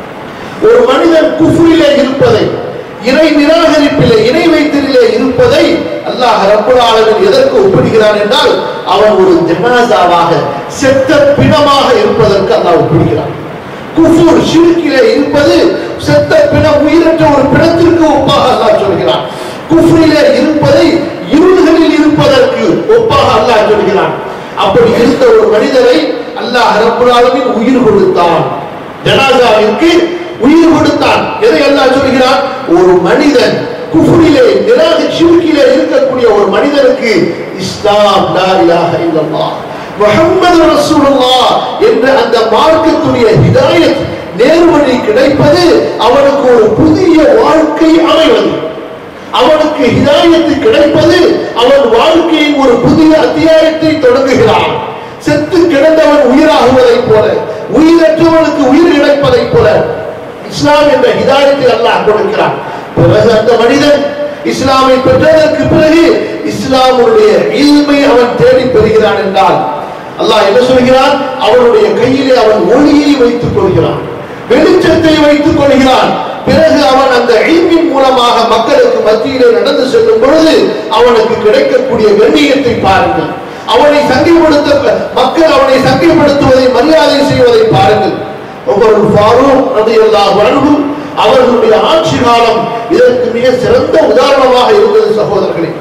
ஒரு மனிதன் குஃப்ரிலே இருப்பதை இறை நிராகரிப்பிலே இணை வைத்தலிலே இருப்பதை அல்லாஹ் ரப்பல் ஆலமீன் எதற்கு ஒப்பிடுகிறான் என்றால் அவன் ஒரு ஜனாசாவாக செத்த பிணமாக இருப்பதற்கு அல்லாஹ் ஒப்பிடுகிறான் குஃபூர் ஷிர்கிலே இருப்பது செத்த பிணம் உயிரற்ற ஒரு பிணத்திற்கு ஒப்பாக அல்லாஹ் சொல்கிறான் குஃப்ரிலே இருப்பதை இருள்களில் இருப்பதற்கு ஒப்பாக அல்லாஹ் சொல்கிறான் அப்படி இருந்த ஒரு மனிதரை அல்லாஹ் ரப்பல் ஆலமீன் உயிர் கொடுத்தான் ஜனாசாவிற்கு உயிர் கொடுத்தான் எதை அல்லாஹ் சொல்கிறான் ஒரு மனிதன் குஃப்ரிலே நிராக ஷிர்கிலே இருக்கக்கூடிய ஒரு மனிதனுக்கு இஸ்லாம் லா இலாஹ இல்லல்லாஹ் முஹம்மது ரசூலுல்லாஹ் என்ற அந்த மார்க்கத்துடைய ஹிதாயத் நேர்வழி கிடைப்பது அவனுக்கு ஒரு புதிய வாழ்க்கை அமைவது அவனுக்கு ஹிதாயத்து கிடைப்பது அவன் வாழ்க்கையின் ஒரு புதிய அத்தியாயத்தை தொடங்குகிறான் செத்து கிடந்தவன் உயிராகுவதைப் போல உயிரற்றவனுக்கு உயிர் கிடைப்பதைப் போல இஸ்லாம் என்ற ஹிதாயத்தை அல்லாஹ் கொடுக்கிறான் பிறகு அந்த மனிதன் இஸ்லாமை பெற்றதற்கு பிறகு இஸ்லாமுடைய இல்மை அவன் தேடி பெறுகிறான் என்றால் அல்லாஹ் என்ன சொல்கிறான் அவனுடைய கையிலே அவன் ஒளியை வைத்துக் கொள்கிறான் வெளிச்சத்தை வைத்துக் கொள்கிறான் பிறகு அவன் அந்த இல்மின் மூலமாக மக்களுக்கு மத்தியிலே நடந்து செல்லும் பொழுது அவனுக்கு கிடைக்கக்கூடிய கண்ணியத்தை பாருங்கள் அவனை சங்கைப்படுத்த மக்கள் அவனை சங்கைப்படுத்துவதை மரியாதை செய்வதை பாருங்கள் ஒவ்வொரு ஃபாரூக் ரலியல்லாஹு அன்ஹு அவர்களுடைய ஆட்சி காலம் இதற்கு மிக சிறந்த உதாரணமாக இருந்தது சகோதரர்களே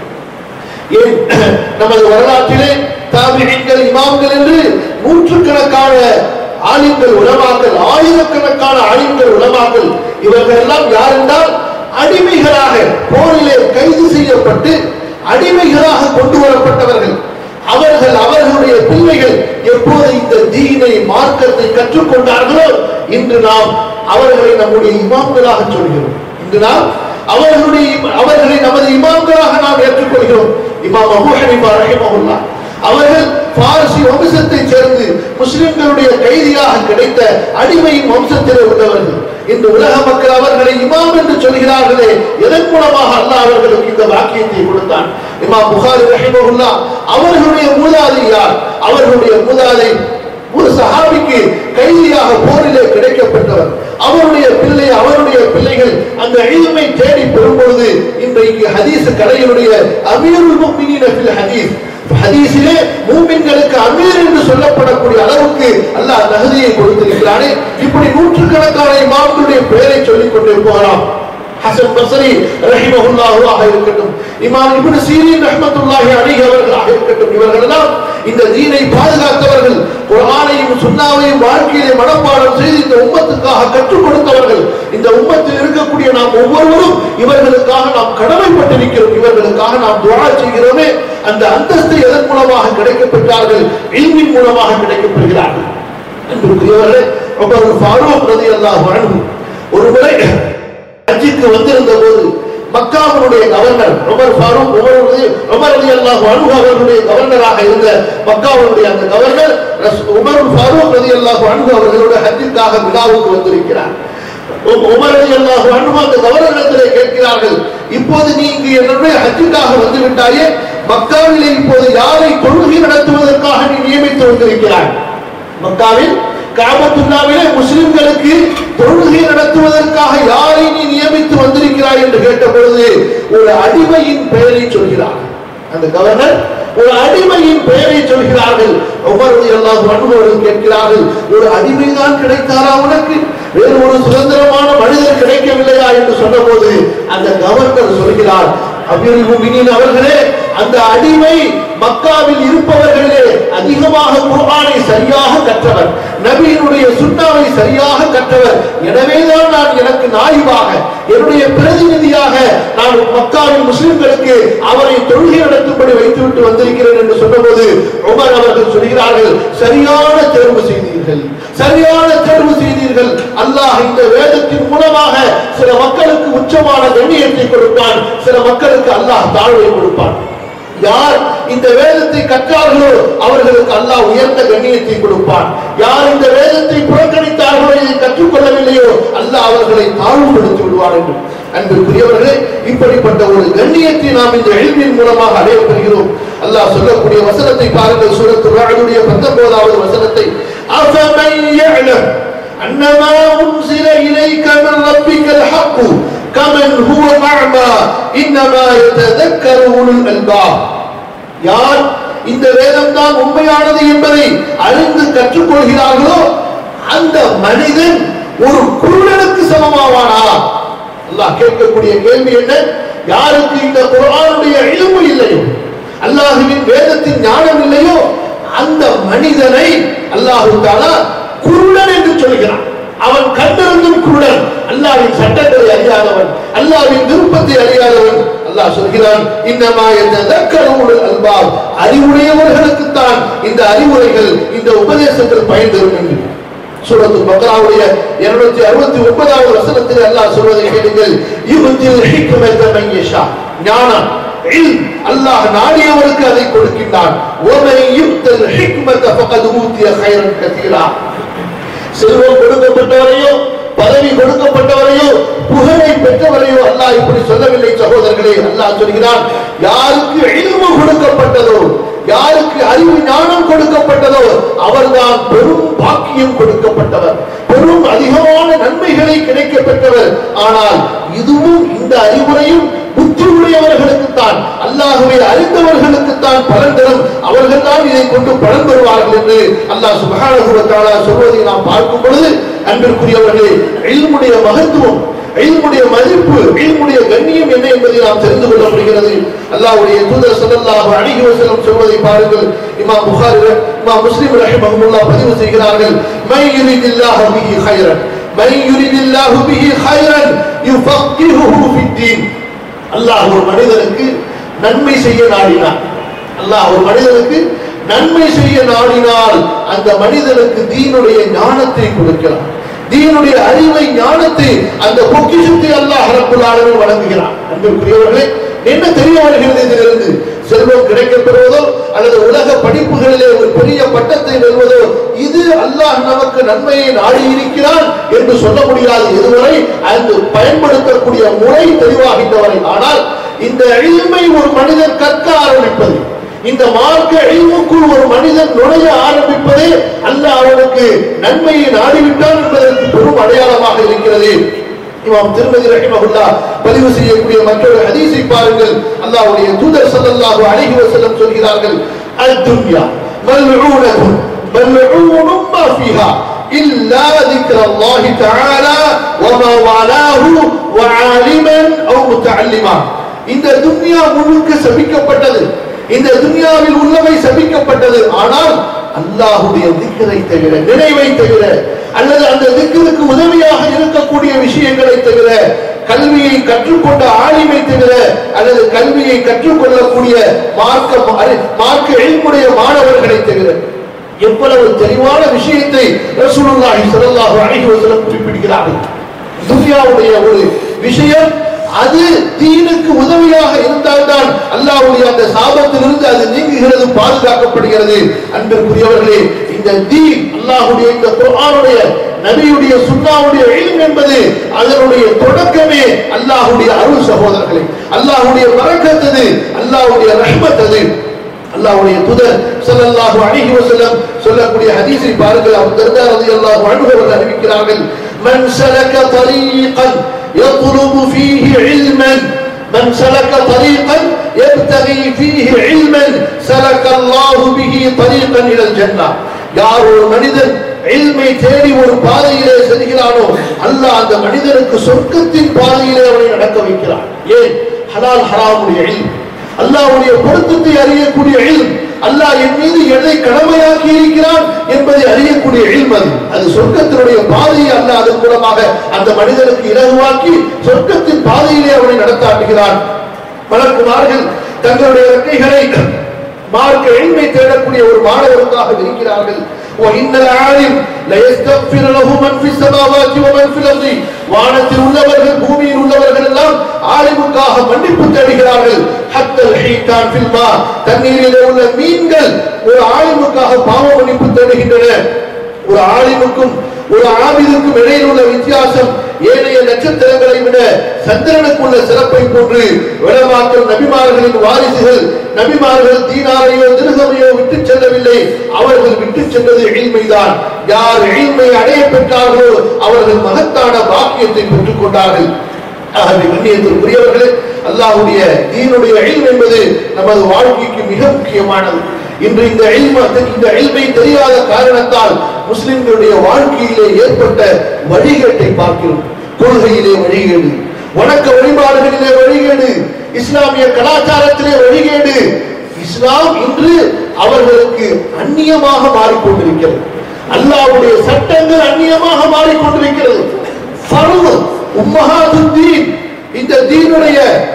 ஏன் நமது வரலாற்றிலே தாபிகள் இமாம்கள் என்று நூற்றுக்கணக்கான ஆலிம்கள் உலமாக்கள் ஆயிரக்கணக்கான ஆலிம்கள் உலமாக்கள் இவர்கள் எல்லாம் யார் என்றால் அடிமைகளாக போரிலே கைது செய்யப்பட்டு அடிமைகளாக கொண்டு வரப்பட்டவர்கள் அவர்கள் அவர்களுடைய பிள்ளைகள் எப்போது இந்த தீனை மார்க்கத்தை கற்றுக்கொண்டார்களோ இன்று நாம் அவர்களை நம்முடைய இமாம்களாக சொல்கிறோம் இன்று நாம் அவர்களுடைய இம- அவர்களை நமது இமாம்களாக நாம் ஏற்றுக்கொள்கிறோம் இமாம் அபூ ஹனீஃபா ரஹிமஹுல்லாஹ் அவர்கள் பாரசி வம்சத்தைச் சேர்ந்து முஸ்லிம்களுடைய கைதியாக கிடைத்த அடிமையின் வம்சத்திலே உள்ளவர்கள் இன்று உலக மக்கள் அவர்களை இமாம் என்று சொல்கிறார்களே எதன் மூலமாக அல்லாஹ் அவர்களுக்கு இந்த வாக்கியத்தை கொடுத்தான் இமாம் புகாரி ரஹிமஹுல்லா அவர்களுடைய மூதாதை யார் அவர்களுடைய மூதாதை ஒரு சஹாபிக்கு கைதியாக போரிலே கிடைக்கப்பட்டவர் அவருடைய பிள்ளை அவருடைய பிள்ளைகள் அந்த இல்மை தேடி பெறும் பொழுது இன்றைக்கு ஹதீஸ் கலையினுடைய அமீருல் முஃமினீன ஃபில் ஹதீஸ் ஹதீஸிலே மூமின்களுக்கு அமீர் என்று சொல்லப்படக்கூடிய அளவுக்கு அல்லாஹ் தகுதியை கொடுத்திருக்கிறானே இப்படி நூற்றுக்கணக்கான இமாம்களுடைய பெயரை சொல்லிக் கொண்டே போகலாம் ஹசன் பஸ்ரி ரஹிமஹுல்லாஹுவாக இருக்கட்டும் இமாம் இப்னு சீரின் ரஹ்மத்துல்லாஹி அலைஹி அவர்களாக இருக்கட்டும் இவர்கள் எல்லாம் இந்த தீனை பாதுகாத்தவர்கள் குர்ஆனையும் சுன்னாவையும் வாழ்க்கையிலே மனப்பாடம் செய்து இந்த உம்மத்துக்காக கற்றுக் கொடுத்தவர்கள் இந்த உம்மத்தில் இருக்கக்கூடிய நாம் ஒவ்வொருவரும் இவர்களுக்காக நாம் கடமைப்பட்டிருக்கிறோம் இவர்களுக்காக நாம் துவா செய்கிறோமே அந்த அந்தஸ்து எதன் மூலமாக கிடைக்கப் பெற்றார்கள் இல்மின் மூலமாக கிடைக்கப்பெறுகிறார்கள் அன்புக்குரியவர்களே உமர் ஃபாரூக் ரலியல்லாஹு அன்ஹு ஒருமுறை ஹஜ்ஜுக்கு வந்திருந்த போது மக்காவினுடைய கவர்னர் உமர் ஃபாரூக் உமர் ரலி- உமர் ரலியல்லாஹு அன்ஹு அவர்களுடைய கவர்னராக இருந்த மக்காவினுடைய அந்த கவர்னர் ரஸ்- உமர் ஃபாரூக் ரலியல்லாஹு அன்ஹு அவர்களோட ஹஜ்ஜுக்காக விழாவுக்கு வந்திருக்கிறார் உம் உமர் ரலியல்லாஹு அன்ஹு அந்த கவர்னரிடத்திலே கேட்கிறார்கள் இப்போது நீ இங்கு என்னுடைய ஹஜ்ஜுக்காக வந்து விட்டாயே மக்காவிலே இப்போது யாரை தொழுகை நடத்துவதற்காக நீ நியமித்து வந்திருக்கிறாய் மக்காவில் காபத்துல்லாவிலே முஸ்லிம்களுக்கு தொழுகை நடத்துவதற்காக யாரை நீ நியமித்து வந்திருக்கிறாய் என்று கேட்ட பொழுது ஒரு அடிமையின் பெயரை சொல்கிறார் அந்த கவர்னர் ஒரு அடிமையின் பெயரை சொல்கிறார்கள் ஒவ்வொரு எல்லாம் அனுபவர்கள் கேட்கிறார்கள் ஒரு அடிமைதான் கிடைத்தாரா உனக்கு வேறு ஒரு சுதந்திரமான மனிதர் கிடைக்கவில்லையா என்று சொன்னபோது அந்த கவர்னர் சொல்கிறார் அமீருல் முஃமினீன் அவர்களே அந்த அடிமை மக்காவில் இருப்பவர்களே அதிகமாக குர்ஆனை சரியாக கற்றவர் நபியினுடைய சுன்னாவை சரியாக கற்றவர் எனவேதான் நான் எனக்கு நாயிவாக என்னுடைய பிரதிநிதியாக நான் மக்காவின் முஸ்லிம்களுக்கு அவரை தொழுகை நடத்தும்படி வைத்துவிட்டு வந்திருக்கிறேன் என்று சொன்னபோது உமர் அவர்கள் சொல்கிறார்கள் சரியான தேர்வு செய்தீர்கள் சரியான தேர்வு செய்தீர்கள் அல்லாஹ் இந்த வேதத்தின் மூலமாக சில மக்களுக்கு உச்சமான கண்ணியத்தை கொடுப்பான் சில மக்களுக்கு அல்லாஹ் தாழ்வை கொடுப்பான் யார் இந்த வேதத்தை கற்றார்களோ அவர்களுக்கு அல்லாஹ் உயர்ந்த கண்ணியத்தை கொடுப்பான் யார் இந்த வேதத்தை புறக்கணித்தார்களோ இதை கற்றுக்கொள்ளவில்லையோ அல்லாஹ் அவர்களை தாழ்வுபடுத்தி விடுவார் என்று அன்பிற்குரியவர்களே இப்படிப்பட்ட ஒரு கண்ணியத்தை நாம் இந்த எழுப்பின் மூலமாக அடைய பெறுகிறோம் அல்லாஹ் சொல்லக்கூடிய வசனத்தை பாருங்கள் சூரத்து ராடுடைய பத்தொன்பதாவது வசனத்தை أفمن يعلم أن ما أنزل إليك من ربك الحق كمن هو أعمى إنما يتذكر أولو الألباب யார் இந்த வேதம் தான் உண்மையானது என்பதை அறிந்து கற்றுக்கொள்கிறார்களோ அந்த மனிதன் ஒரு குருடனுக்கு சமமாவானா அல்லாஹ் கேட்கக்கூடிய கேள்வி என்ன யாருக்கு இந்த குர்ஆனுடைய இழிவு இல்லையோ அல்லாஹுவின் வேதத்தின் ஞானம் இல்லையோ அந்த மனிதனை அல்லாஹு தாலா குருடன் என்று சொல்கிறான் அவன் கண்டிருந்தும் குருடன் அல்லாவின் சட்டங்களை அறியாதவன் அல்லாவின் விருப்பத்தை அறியாதவன் அல்லாஹ் சொல்கிறான் இன்னமா எத்தக்கருவுள் அல்பாப் அறிவுடையவர்களுக்குத்தான் இந்த அறிவுரைகள் இந்த உபதேசங்கள் பயன் தரும் என்று சூரத்து பக்ராவுடைய இருநூத்தி அறுபத்தி ஒன்பதாவது வசனத்தில் அல்லாஹ் சொல்வதை கேளுங்கள் யுகத்தில் ஹிக்மத்த மையஷா ஞானம் இல்ம் அல்லாஹ் நாடியவருக்கு அதை கொடுக்கின்றான் ஒமை யுக்தல் ஹிக்மத்த ஃபகத் ஊத்திய கைரன் கதீரா செல்வம் கொடுக்கப்பட்டவரையோ பதவி கொடுக்கப்பட்டவரையோ புகழை பெற்றவரையோ அல்லாஹ் இப்படி சொல்லவில்லை சகோதரர்களே அல்லாஹ் சொல்கிறான் யாருக்கு இல்மு கொடுக்கப்பட்டதோ யாருக்கு அறிவு ஞானம் கொடுக்கப்பட்டதோ அவர்தான் பெரும் பாக்கியம் கொடுக்கப்பட்டவர் பெரும் அதிகமான நன்மைகளை கிடைக்க பெற்றவர் ஆனால் இதுவும் இந்த அறிவுரையும் புத்தி உடையவர்களுக்குத்தான் அல்லாஹுவை அறிந்தவர்களுக்குத்தான் பலன் தரும் அவர்கள் தான் இதை கொண்டு பலன் பெறுவார்கள் என்று அல்லாஹ் சுபஹானஹு வ தஆலா சொல்வதை நாம் பார்க்கும் பொழுது அன்பிற்குரியவர்களே இல்முடைய மகத்துவம் இல்முடைய மதிப்பு இல்முடைய கண்ணியம் என்ன என்பதை நாம் தெரிந்து கொள்ள முடிகிறது அல்லாஹ்வுடைய தூதர் ஸல்லல்லாஹு அலைஹி வஸல்லம் சொல்வதை பாருங்கள் இமாம் புகாரி இமாம் முஸ்லிம் ரஹிமஹுல்லாஹ் பதிவு செய்கிறார்கள் மை யுரிதில்லாஹு பிஹி கைரன் மை யுரிதில்லாஹு பிஹி கைரன் யுஃபக்கிஹுஹு ஃபித்தீன் அல்லாஹ் ஒரு மனிதனுக்கு நன்மை செய்ய நாடினார் அல்லாஹ் ஒரு மனிதனுக்கு நன்மை செய்ய நாடினால் அந்த மனிதனுக்கு தீனுடைய ஞானத்தை கொடுக்கிறான் தீனுடைய அறிவை ஞானத்தை அந்த பொக்கிஷத்தை அல்லாஹ் ரப்புல் ஆலமீன் வழங்குகிறான் அன்பிற்குரியவர்களே என்ன தெரிய வருகிறது இதிலிருந்து செல்வம் கிடைக்கப் பெறுவதோ அல்லது உலக படிப்புகளிலே ஒரு பெரிய பட்டத்தை வெல்வதோ இது அல்லாஹ் நமக்கு நன்மையை நாடி இருக்கிறான் என்று சொல்ல முடியாது இதுவரை அந்த பயன்படுத்தக்கூடிய முறை தெளிவாகின்றவரை ஆனால் இந்த எளிமை ஒரு மனிதன் கற்க ஆரம்பிப்பது இந்த மார்க்க எளிமுக்குள் ஒரு மனிதன் நுழைய ஆரம்பிப்பதே அல்ல அவனுக்கு நன்மையை நாடிவிட்டான் என்பதற்கு பெரும் அடையாளமாக இருக்கிறது இமாம் திருமதி ரஹிமஹுல்லா பதிவு செய்யக்கூடிய மற்றொரு ஹதீஸை பாருங்கள் அல்லாஹ்வுடைய தூதர் ஸல்லல்லாஹு அலைஹி வஸல்லம் சொல்கிறார்கள் அல் துன்யா மல்ஊனத்துன் மல்ஊனும் மா ஃபீஹா إلا ذكر الله تعالى وما والاه وعالما أو متعلما இந்த துன்யா முழுக்க சபிக்கப்பட்டது இந்த துன்யாவில் உள்ளவை சபிக்கப்பட்டது ஆனால் அல்லாஹுடைய திக்கரை தவிர நினைவை தவிர அல்லது அந்த திக்கருக்கு உதவியாக இருக்கக்கூடிய விஷயங்களை தவிர கல்வியை கற்றுக்கொண்ட ஆளுமை தவிர அல்லது கல்வியை கற்றுக்கொள்ளக்கூடிய மார்க்க அறி- மார்க்க எழில்முடைய மாணவர்களை தவிர எவ்வளவு தெளிவான விஷயத்தை ரசூலுல்லாஹி ஸல்லல்லாஹு அலைஹி வஸல்லம் குறிப்பிடுகிறார்கள் துன்யாவுடைய ஒரு விஷயம் அது தீனுக்கு உதவியாக இருந்தால்தான் அல்லாஹ்வுடைய அந்த சாபத்திலிருந்து அது நீங்குகிறது பாதுகாக்கப்படுகிறது அன்பிற்குரியவர்களே இந்த தீன் அல்லாஹ்வுடைய இந்த குர்ஆனுடைய நபியுடைய சுன்னாவுடைய இல்ம் என்பது அதனுடைய தொடக்கமே அல்லாஹ்வுடைய அருள் சகோதரர்களே அல்லாஹ்வுடைய பரக்கத் அது அல்லாஹ்வுடைய ரஹ்மத் அது அல்லாஹ்வுடைய தூதர் ஸல்லல்லாஹு அலைஹி வஸல்லம் சொல்லக்கூடிய ஹதீஸை பாருங்கள் அபூ தர்தா রাদিয়াল্লাহு அன்ஹு அவர்கள் அறிவிக்கிறார்கள் மன் சலக طريقا يطلب فيه علما من سلك طريقا يبتغي فيه علما سلك الله به طريقا الى الجنه யார் ஒரு மனிதன் இல்மை தேடி ஒரு பாதையிலே செல்கிறானோ அல்லாஹ் அந்த மனிதனுக்கு சொர்க்கத்தின் பாதையிலே அவனை நடக்க வைக்கிறான் ஏன் ஹலால் ஹராமுடைய இல்ம் அல்லாஹ்வுடைய பொருத்தத்தை அறியக்கூடிய இல்ம் அல்லாஹ் என் மீது எதை கடமையாக்கி இருக்கிறான் என்பதை அறியக்கூடிய இல்ம் அது அது சொர்க்கத்தினுடைய பாதையை அல்லாஹ் அதன் மூலமாக அந்த மனிதனுக்கு இலகுவாக்கி சொர்க்கத்தின் பாதையிலே அவனை நடத்தாட்டுகிறான் மலக்குமார்கள் தங்களுடைய இறக்கைகளை மார்க்க எண்மை தேடக்கூடிய ஒரு மாணவருக்காக இருக்கிறார்கள் وإن العالم ليستغفر له من في السماوات ومن في الأرض வானத்தில் உள்ளவர்கள் பூமியில் உள்ளவர்கள் எல்லாம் ஆலிமுக்காக மன்னிப்பு தேடுகிறார்கள் ஹத்தல் ஹீட்டான் ஃபில்மா தண்ணீரிலே உள்ள மீன்கள் ஒரு ஆலிமுக்காக பாவ மன்னிப்பு தேடுகின்றன ஒரு ஆலிமுக்கும் ஒரு ஆபிதுக்கும் இடையில் உள்ள வித்தியாசம் ஏனைய நட்சத்திரங்களை விட சந்திரனுக்குள்ள சிறப்பை போன்று விளமாக்கல் நபிமார்களின் வாரிசுகள் நபிமார்கள் தீனாரையோ திருகமையோ விட்டு செல்லவில்லை அவர்கள் விட்டு சென்றது எழில்மைதான் யார் எழில்மை அடைய பெற்றார்களோ அவர்கள் மகத்தான பாக்கியத்தை பெற்றுக் கொண்டார்கள் ஆகவே கண்ணியத்திற்குரியவர்களே அல்லாஹ்வுடைய தீனுடைய இல்ம் என்பது நமது வாழ்க்கைக்கு மிக முக்கியமானது இன்று இந்த இல்ம இந்த இல்மை தெரியாத காரணத்தால் முஸ்லிம்களுடைய வாழ்க்கையிலே ஏற்பட்ட வழிகேட்டை பார்க்கிறோம் கொள்கையிலே வழிகேடு வணக்க வழிபாடுகளிலே வழிகேடு இஸ்லாமிய கலாச்சாரத்திலே வழிகேடு இஸ்லாம் இன்று அவர்களுக்கு அந்நியமாக மாறிக்கொண்டிருக்கிறது அல்லாஹ்வுடைய சட்டங்கள் அந்நியமாக மாறிக்கொண்டிருக்கிறது ஃபர்து உம்மஹாது தீன் இந்த தீனுடைய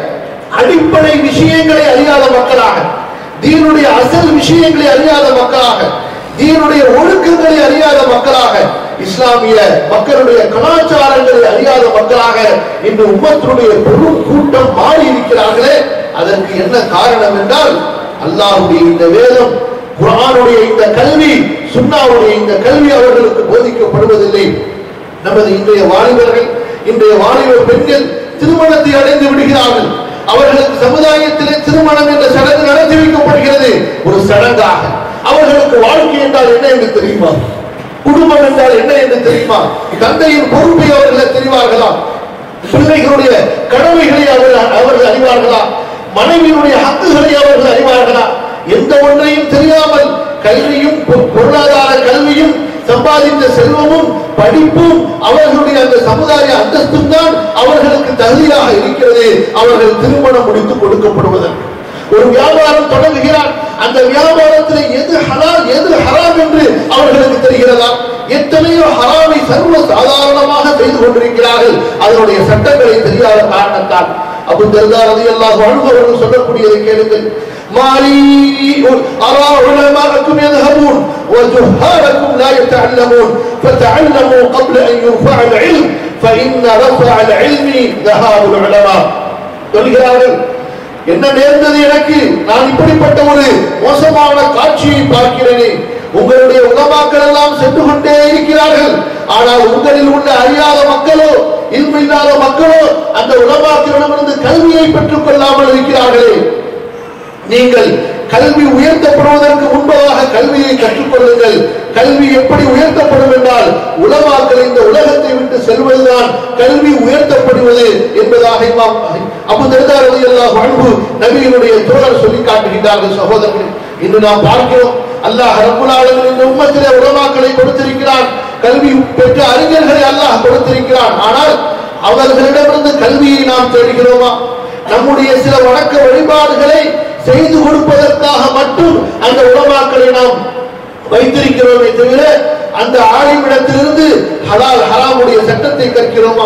அடிப்படை விஷயங்களை அறியாத மக்களாக தீனுடைய அசல் விஷயங்களை அறியாத மக்களாக தீனுடைய ஒழுக்கங்களை அறியாத மக்களாக இஸ்லாமிய மக்களுடைய கலாச்சாரங்களை அறியாத மக்களாக இன்று உம்மத்தினுடைய பெரும் கூட்டம் மாறி இருக்கிறார்களே அதற்கு என்ன காரணம் என்றால் அல்லாஹ்வுடைய இந்த வேதம் குர்ஆனுடைய இந்த கல்வி சுன்னாவுடைய இந்த கல்வி அவர்களுக்கு போதிக்கப்படுவதில்லை நமது இன்றைய வாலிபர்கள் இன்றைய வாலிபர் பெண்கள் திருமணத்தை அடைந்து விடுகிறார்கள் அவர்களுக்கு சமுதாயத்திலே திருமணம் என்ற சடங்கு நடத்தி வைக்கப்படுகிறது ஒரு சடங்காக அவர்களுக்கு வாழ்க்கை என்றால் என்ன என்று தெரியுமா குடும்பம் என்றால் என்ன என்று தெரியுமா தந்தையின் பொறுப்பை அவர்கள் தெரிவார்களா பிள்ளைகளுடைய கடமைகளை அவர்கள் அவர்கள் அறிவார்களா மனைவியினுடைய ஹக்குகளை அவர்கள் அறிவார்களா எந்த ஒன்றையும் தெரியாமல் கல்வியும் பொ- பொருளாதார கல்வியும் சம்பாதித்த செல்வமும் படிப்பும் அவர்களுடைய அந்த சமுதாய அந்தஸ்தும் தான் அவர்களுக்கு தகுதியாக இருக்கிறது அவர்கள் திருமணம் முடித்து கொடுக்கப்படுவதற்கு ஒரு வியாபாரம் தொடங்குகிறார் அந்த வியாபாரத்தில் எது ஹலால் எது ஹராம் என்று அவர்களுக்கு தெரிகிறதா எத்தனையோ ஹராமை சர்வ சாதாரணமாக செய்து கொண்டிருக்கிறார்கள் அதனுடைய சட்டங்களை தெரியாத காரணத்தால் அபு தர்தா ரலியல்லாஹு அன்ஹு அவர்கள் சொல்லக்கூடியதை கேளுங்கள் மாலி அரா உலமாக்கும் يذهبون وجهالكم لا يتعلمون فتعلموا قبل ان يرفع العلم فان رفع العلم ذهاب العلماء சொல்கிறார்கள் என்ன நேர்ந்தது எனக்கு நான் இப்படிப்பட்ட ஒரு மோசமான காட்சியை பார்க்கிறேனே உங்களுடைய உலமாக்கள் எல்லாம் சென்று கொண்டே இருக்கிறார்கள் ஆனால் உங்களில் உள்ள அறியாத மக்களோ இல்லாத மக்களோ அந்த உலமாக்களிடமிருந்து கல்வியை பெற்றுக் கொள்ளாமல் இருக்கிறார்களே நீங்கள் கல்வி உயர்த்தப்படுவதற்கு முன்பதாக கல்வியை கற்றுக்கொள்ளுங்கள் கல்வி எப்படி உயர்த்தப்படும் என்றால் உலமாக்கள் இந்த உலகத்தை விட்டு செல்வதுதான் கல்வி உயர்த்தப்படுவது என்பதாக இமாம் அபு தர்தார் ரலியல்லாஹு அன்ஹு நபியினுடைய தோழர் சொல்லி காட்டுகிறார்கள் சகோதரர்களே இன்று நாம் பார்க்கிறோம் அல்லாஹ் ரப்புல் ஆலமீன் இந்த உம்மத்திலே உலமாக்களை கொடுத்திருக்கிறான் கல்வி பெற்ற அறிஞர்களை அல்லாஹ் கொடுத்திருக்கிறான் ஆனால் அவர்களிடமிருந்து கல்வியை நாம் தேடுகிறோமா நம்முடைய சில வணக்க வழிபாடுகளை செய்து கொடுப்பதற்காக மட்டும் அந்த உலமாக்களை நாம் வைத்திருக்கிறோமே தவிர அந்த ஆலிமிடத்திலிருந்து ஹலால் ஹராமுடைய சட்டத்தை கற்கிறோமா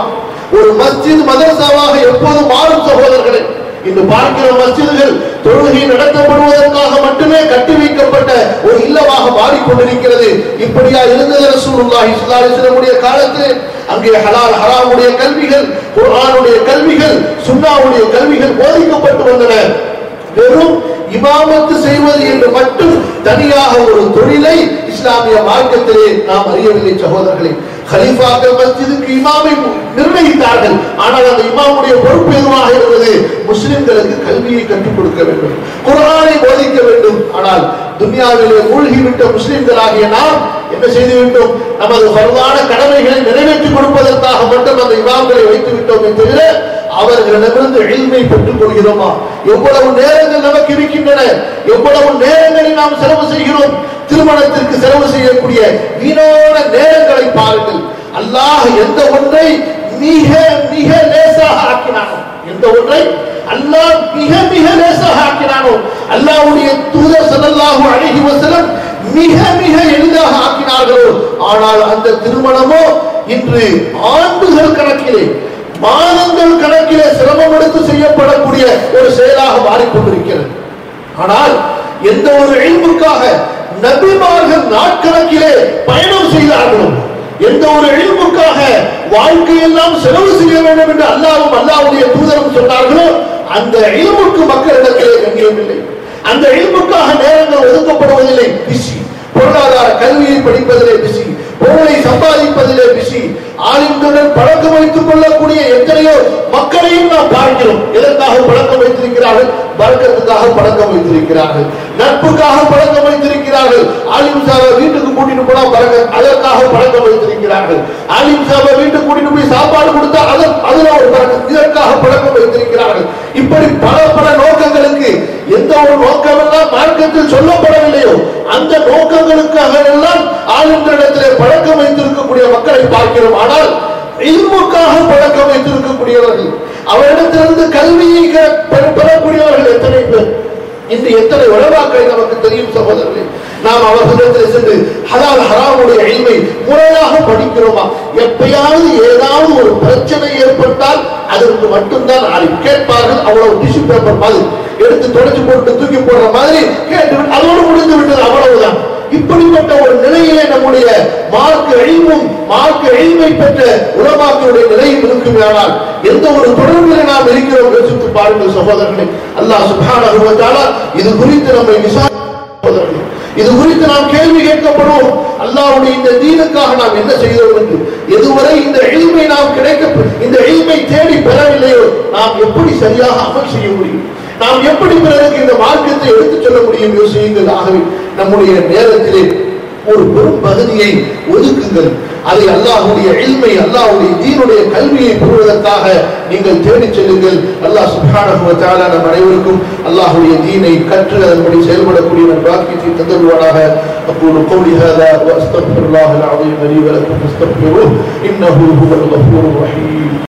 ஒரு மஸ்ஜித் மதரசாவாக எப்போது மாறும் சகோதரர்களே இன்று பார்க்கிற மஸ்ஜிதுகள் தொழுகை நடத்தப்படுவதற்காக மட்டுமே கட்டி வைக்கப்பட்ட ஒரு இல்லமாக மாறிக்கொண்டிருக்கிறது இப்படியா இருந்தது ரசூலுல்லாஹி ஸல்லல்லாஹு அலைஹி வஸல்லமுடைய காலத்தில் அங்கே ஹலால் ஹராமுடைய கல்விகள் குர்ஆனுடைய கல்விகள் சுன்னாவுடைய கல்விகள் போதிக்கப்பட்டு வந்தன வெறும் இமாமத்து செய்வது என்று மட்டும் தனியாக ஒரு தொழிலை இஸ்லாமிய மார்க்கத்திலே நாம் அறியவில்லை சகோதரர்களே khalifaக்கள் மஸ்ஜிதுக்கு இமாமை நிர்ணயித்தார்கள் ஆனால் அந்த இமாமுடைய பொறுப்பு எதுவாக இருந்தது முஸ்லிம்களுக்கு கல்வியை கற்றுக் கொடுக்க வேண்டும் குர்ஆனை போதிக்க வேண்டும் ஆனால் துனியாவிலே மூழ்கிவிட்ட முஸ்லிம்களாகிய நாம் என்ன செய்து விட்டோம் நமது பரவான கடமைகளை நிறைவேற்றி கொடுப்பதற்காக மட்டும் அந்த இமாம்களை வைத்து விட்டோமே தவிர அவர்களிடமிருந்து எளிமை பெற்றுக் கொள்கிறோமா எவ்வளவு நேரங்கள் நமக்கு இருக்கின்றன எவ்வளவு நேரங்களை நாம் செலவு செய்கிறோம் திருமணத்திற்கு செலவு செய்யக்கூடிய வீணான நேரங்களை பாருங்கள் அல்லாஹ் எந்த ஒன்றை மிக மிக லேசாக ஆக்கினானோ எந்த ஒன்றை அல்லாஹ் மிக மிக லேசாக ஆக்கினானோ அல்லாஹ்வுடைய தூதர் ஸல்லல்லாஹு அலைஹி வஸல்லம் மிக மிக எளிதாக ஆக்கினார்களோ ஆனால் அந்த திருமணமோ இன்று ஆண்டுகள் கணக்கிலே மாதங்கள் கணக்கிலே சிரமம் எடுத்து செய்யப்படக்கூடிய ஒரு செயலாக மாறிக்கொண்டிருக்கிறது ஆனால் எந்த ஒரு இல்முக்காக நபிமார்கள் நாட்கணக்கிலே பயணம் செய்தார்களோ எந்த ஒரு இல்முக்காக வாழ்க்கையெல்லாம் செலவு செய்ய வேண்டும் என்று அல்லாவும் அல்லாவுடைய தூதரும் சொன்னார்களோ அந்த இல்முக்கு மக்களிடத்திலே கண்ணியம் இல்லை அந்த இல்முக்காக நேரங்கள் ஒதுக்கப்படுவதில்லை பிசி பொருளாதார கல்வியை படிப்பதிலே பிசி பொருளை சம்பாதிப்பதிலே பிசி ஆலிம்களுடன் பழக்கம் வைத்துக் கொள்ளக்கூடிய எத்தனையோ மக்களையும் நாம் பார்க்கிறோம் எதற்காக பழக்கம் வைத்திருக்கிறார்கள் வர்க்கத்துக்காக பழக்கம் வைத்திருக்கிறார்கள் நட்புக்காக பழக்கம் வைத்திருக்கிறார்கள் ஆலிம் சாவை வீட்டுக்கு கூட்டிட்டு போனா பழக்கம் அதற்காக பழக்கம் வைத்திருக்கிறார்கள் ஆலிம் சாவை வீட்டுக்கு கூட்டிட்டு போய் சாப்பாடு கொடுத்தா அதன் அதுல ஒரு பழக்கம் இதற்காக பழக்கம் வைத்திருக்கிறார்கள் இப்படி பல பல நோக்கங்களுக்கு எந்த ஒரு நோக்கமெல்லாம் மார்க்கத்தில் சொல்லப்படவில்லையோ அந்த நோக்கங்களுக்காக எல்லாம் ஆளுநரிடத்திலே பழக்கம் வைத்திருக்கக்கூடிய மக்களை பார்க்கிறோம் ஆனால் இல்முக்காக பழக்கம் வைத்திருக்கக்கூடியவர்கள் அவரிடத்திலிருந்து கல்வியை க- பெற- பெறக்கூடியவர்கள் எத்தனை பேர் இன்று எத்தனை உலவாக்களை நமக்கு தெரியும் சகோதரர்களே நாம் அவர்களிடத்தில் சென்று ஹலால் ஹராமுடைய இல்மை முறையாக படிக்கிறோமா எப்பயாவது ஏதாவது ஒரு பிரச்சனை ஏற்பட்டால் அதற்கு மட்டும்தான் ஆளும் கேட்பார்கள் அவ்வளவு டிஷ்யூ பேப்பர் மாதிரி எடுத்து தொடச்சு போட்டு தூக்கி போடுற மாதிரி கேட்டு விட்டு அதோடு முடிந்து விட்டது அவ்வளவுதான் இப்படிப்பட்ட ஒரு நிலையிலே நம்முடைய மார்க்க எழிமும் மார்க்க எழிமை பெற்ற உலமாக்களுடைய நிலையும் இருக்குமேயானால் எந்த ஒரு தொடர்பில் நாம் இருக்கிறோம் யோசித்து பாருங்கள் சகோதரர்களே அல்லாஹ் சுப்ஹானஹு வ தஆலா இது குறித்து நம்மை விசாரி சகோதரர்களே, இது குறித்து நாம் கேள்வி கேட்கப்படுவோம் அல்லாஹ்வுடைய இந்த தீனுக்காக நாம் என்ன செய்தோம் என்று எதுவரை இந்த எளிமை நாம் கிடைக்க இந்த எளிமை தேடி பெறவில்லையோ நாம் எப்படி சரியாக அமல் செய்ய முடியும் நாம் எப்படி பிறருக்கு இந்த மார்க்கத்தை எடுத்துச் சொல்ல முடியும் யோசியுங்கள் ஆகவே நம்முடைய நேரத்திலே ஒரு பெரும் பகுதியை ஒதுக்குங்கள் அதை அல்லாஹ்வுடைய இல்மை அல்லாஹ்வுடைய தீனுடைய கல்வியை பெறுவதற்காக நீங்கள் தேடிச் செல்லுங்கள் அல்லாஹ் சுப்ஹானஹு வ தஆலா நம் அனைவருக்கும் அல்லாஹ்வுடைய தீனை கற்று அதன்படி செயல்படக்கூடிய நம் பாக்கியத்தை தந்தருவானாக أقول قولي هذا وأستغفر الله العظيم لي ولكم فاستغفروه إنه هو الغفور الرحيم